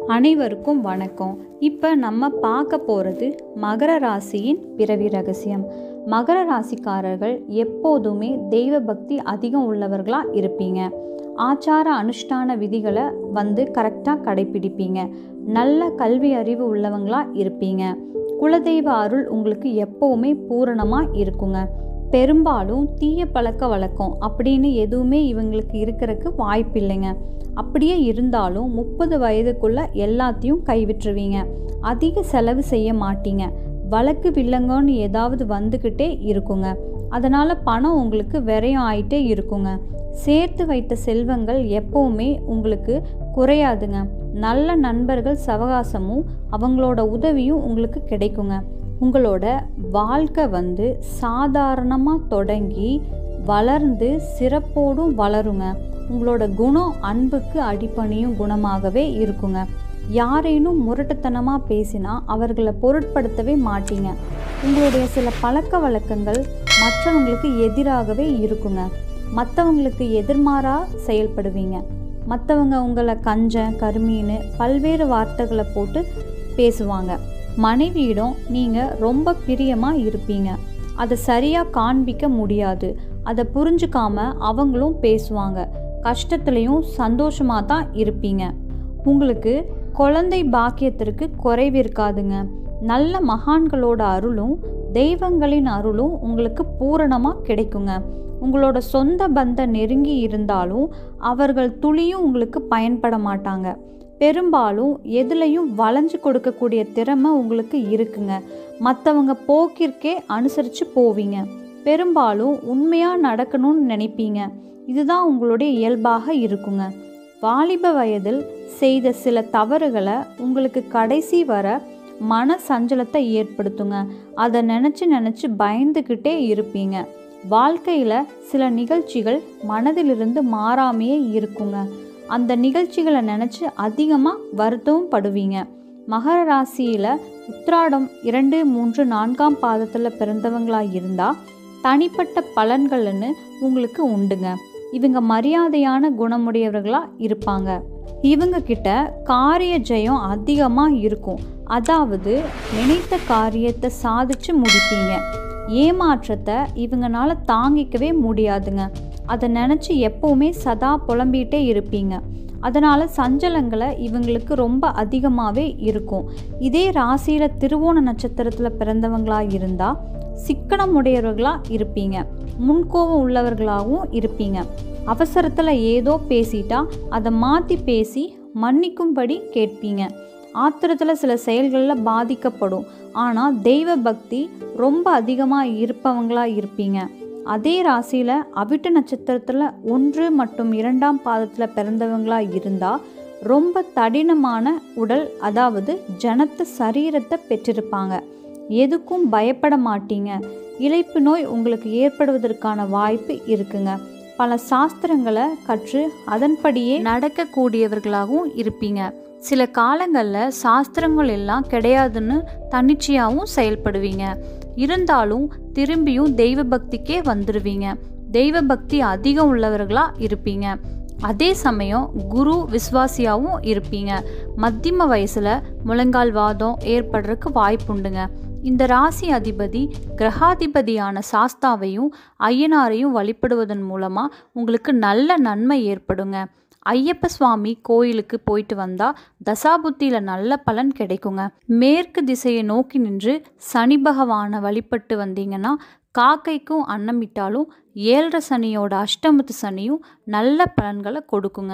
அனைவருக்கும் வணக்கம் இப்போ நம்ம பார்க்க போகிறது மகர ராசியின் பிறவி ரகசியம் மகர ராசிக்காரர்கள் எப்போதுமே தெய்வ பக்தி அதிகம் உள்ளவர்களாக இருப்பீங்க ஆச்சார அனுஷ்டான விதிகளை வந்து கரெக்டாக கடைப்பிடிப்பீங்க நல்ல கல்வி அறிவு உள்ளவங்களாக இருப்பீங்க குலதெய்வ அருள் உங்களுக்கு எப்போவுமே பூரணமாக இருக்குங்க பெரும்பாலும் தீய பழக்க வழக்கம் அப்படின்னு எதுவுமே இவங்களுக்கு இருக்கிறதுக்கு வாய்ப்பு இல்லைங்க அப்படியே இருந்தாலும் முப்பது வயதுக்குள்ள எல்லாத்தையும் கைவிட்டுருவீங்க அதிக செலவு செய்ய மாட்டீங்க வழக்கு வில்லங்கன்னு ஏதாவது வந்துக்கிட்டே இருக்குங்க அதனால் பணம் உங்களுக்கு விரயம் ஆயிட்டே இருக்குங்க சேர்த்து வைத்த செல்வங்கள் எப்போவுமே உங்களுக்கு குறையாதுங்க நல்ல நண்பர்கள் சவகாசமும் அவங்களோட உதவியும் உங்களுக்கு கிடைக்குங்க உங்களோட வாழ்க்கை வந்து சாதாரணமாக தொடங்கி வளர்ந்து சிறப்போடும் வளருங்க உங்களோட குணம் அன்புக்கு அடிப்பணியும் குணமாகவே இருக்குங்க யாரேனும் முரட்டுத்தனமாக பேசினா அவர்களை பொருட்படுத்தவே மாட்டீங்க உங்களுடைய சில பழக்க வழக்கங்கள் மற்றவங்களுக்கு எதிராகவே இருக்குங்க மற்றவங்களுக்கு எதிர்மாறாக செயல்படுவீங்க மற்றவங்க உங்களை கஞ்சன் கருமீன்னு பல்வேறு வார்த்தைகளை போட்டு பேசுவாங்க மனைவியிடம் நீங்கள் ரொம்ப பிரியமாக இருப்பீங்க அதை சரியாக காண்பிக்க முடியாது அதை புரிஞ்சுக்காம அவங்களும் பேசுவாங்க கஷ்டத்துலேயும் சந்தோஷமாக தான் இருப்பீங்க உங்களுக்கு குழந்தை பாக்கியத்திற்கு குறைவு இருக்காதுங்க நல்ல மகான்களோட அருளும் தெய்வங்களின் அருளும் உங்களுக்கு பூரணமாக கிடைக்குங்க உங்களோட சொந்த பந்தம் நெருங்கி இருந்தாலும் அவர்கள் துளியும் உங்களுக்கு பயன்பட மாட்டாங்க பெரும்பாலும் எதுலையும் வளைஞ்சு கொடுக்கக்கூடிய திறமை உங்களுக்கு இருக்குங்க மற்றவங்க போக்கிற்கே அனுசரித்து போவீங்க பெரும்பாலும் உண்மையாக நடக்கணும்னு நினைப்பீங்க இதுதான் உங்களுடைய இயல்பாக இருக்குங்க வாலிப வயதில் செய்த சில தவறுகளை உங்களுக்கு கடைசி வர மன சஞ்சலத்தை ஏற்படுத்துங்க அதை நினச்சி நினச்சி பயந்துக்கிட்டே இருப்பீங்க வாழ்க்கையில் சில நிகழ்ச்சிகள் மனதிலிருந்து மாறாமையே இருக்குங்க அந்த நிகழ்ச்சிகளை நினச்சி அதிகமாக வருத்தமும் படுவீங்க மகர ராசியில் உத்ராடம் இரண்டு மூன்று நான்காம் பாதத்தில் பிறந்தவங்களாக இருந்தால் தனிப்பட்ட பலன்கள்னு உங்களுக்கு உண்டுங்க இவங்க மரியாதையான குணமுடையவர்களாக இருப்பாங்க இவங்க கிட்ட காரிய ஜெயம் அதிகமாக இருக்கும் அதாவது நினைத்த காரியத்தை சாதிச்சு முடிப்பீங்க ஏமாற்றத்தை இவங்கனால தாங்கிக்கவே முடியாதுங்க அதை நினச்சி எப்போவுமே சதா புலம்பிகிட்டே இருப்பீங்க அதனால் சஞ்சலங்களை இவங்களுக்கு ரொம்ப அதிகமாகவே இருக்கும் இதே ராசியில் திருவோண நட்சத்திரத்தில் பிறந்தவங்களாக இருந்தால் சிக்கனமுடையவர்களாக இருப்பீங்க முன்கோபம் உள்ளவர்களாகவும் இருப்பீங்க அவசரத்தில் ஏதோ பேசிட்டா அதை மாற்றி பேசி மன்னிக்கும்படி கேட்பீங்க ஆத்திரத்தில் சில செயல்களில் பாதிக்கப்படும் ஆனால் தெய்வ பக்தி ரொம்ப அதிகமாக இருப்பவங்களாக இருப்பீங்க அதே ராசியில் அவிட்ட நட்சத்திரத்தில் ஒன்று மற்றும் இரண்டாம் பாதத்தில் பிறந்தவங்களாக இருந்தால் ரொம்ப தடினமான உடல் அதாவது ஜனத்த சரீரத்தை பெற்றிருப்பாங்க எதுக்கும் பயப்பட மாட்டீங்க இழைப்பு நோய் உங்களுக்கு ஏற்படுவதற்கான வாய்ப்பு இருக்குங்க பல சாஸ்திரங்களை கற்று அதன்படியே நடக்கக்கூடியவர்களாகவும் இருப்பீங்க சில காலங்களில் சாஸ்திரங்கள் எல்லாம் கிடையாதுன்னு தன்னிச்சையாகவும் செயல்படுவீங்க இருந்தாலும் திரும்பியும் தெய்வ பக்திக்கே வந்துடுவீங்க தெய்வ பக்தி அதிகம் உள்ளவர்களாக இருப்பீங்க அதே சமயம் குரு விஸ்வாசியாகவும் இருப்பீங்க மத்தியம வயசில் முழங்கால் வாதம் ஏற்படுறதுக்கு வாய்ப்புண்டுங்க இந்த ராசி அதிபதி கிரகாதிபதியான சாஸ்தாவையும் ஐயனாரையும் வழிபடுவதன் மூலமாக உங்களுக்கு நல்ல நன்மை ஏற்படுங்க ஐயப்ப சுவாமி கோயிலுக்கு போயிட்டு வந்தால் தசாபுத்தியில் நல்ல பலன் கிடைக்குங்க மேற்கு திசையை நோக்கி நின்று சனி பகவானை வழிபட்டு வந்தீங்கன்னா காக்கைக்கும் அன்னமிட்டாலும் ஏழரை சனியோட அஷ்டமத்து சனியும் நல்ல பலன்களை கொடுக்குங்க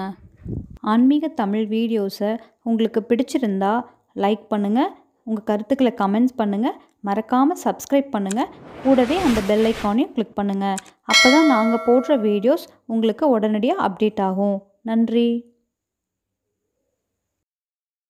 ஆன்மீக தமிழ் வீடியோஸை உங்களுக்கு பிடிச்சிருந்தா லைக் பண்ணுங்கள் உங்கள் கருத்துக்களை கமெண்ட்ஸ் பண்ணுங்கள் மறக்காமல் சப்ஸ்கிரைப் பண்ணுங்கள் கூடவே அந்த பெல் ஐக்கானையும் கிளிக் பண்ணுங்கள் அப்போ தான் நாங்கள் போடுற வீடியோஸ் உங்களுக்கு உடனடியாக அப்டேட் ஆகும் நன்றி